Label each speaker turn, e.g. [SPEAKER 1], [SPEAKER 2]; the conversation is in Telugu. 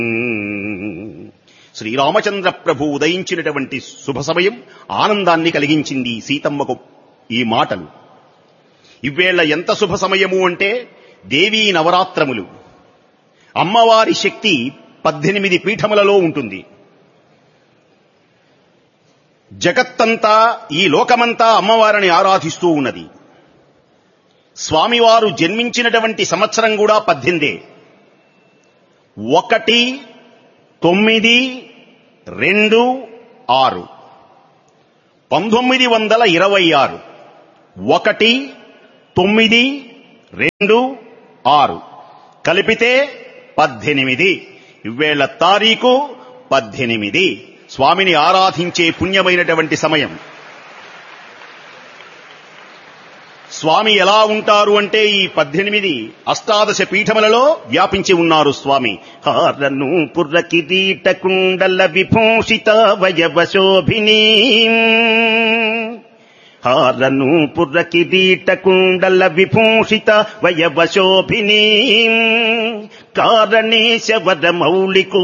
[SPEAKER 1] శ్రీరామచంద్ర ప్రభు ఉదయించినటువంటి శుభ సమయం ఆనందాన్ని కలిగించింది సీతమ్మకు ఈ మాటలు ఇవ్వేళ ఎంత శుభ సమయము అంటే దేవీ నవరాత్రములు అమ్మవారి శక్తి పద్దెనిమిది పీఠములలో ఉంటుంది జగత్తంతా ఈ లోకమంతా అమ్మవారిని ఆరాధిస్తూ ఉన్నది స్వామివారు జన్మించినటువంటి సంవత్సరం కూడా పద్దెనిమిదే ఒకటి తొమ్మిది రెండు ఆరు పంతొమ్మిది వందల ఇరవై ఆరు ఒకటి తొమ్మిది రెండు ఆరు కలిపితే పద్దెనిమిది ఇవేళ్ల తారీఖు పద్దెనిమిది స్వామిని ఆరాధించే పుణ్యమైనటువంటి సమయం స్వామి ఎలా ఉంటారు అంటే ఈ పద్దెనిమిది అష్టాదశ పీఠములలో వ్యాపించి ఉన్నారు స్వామి హారను పుర్ర కిరీట కుండల విభూషిత వయవశోభిని హారను పుర్ర కిరీట కుండల విభూషిత వయవశోభిని కారణేశ వర మౌలికో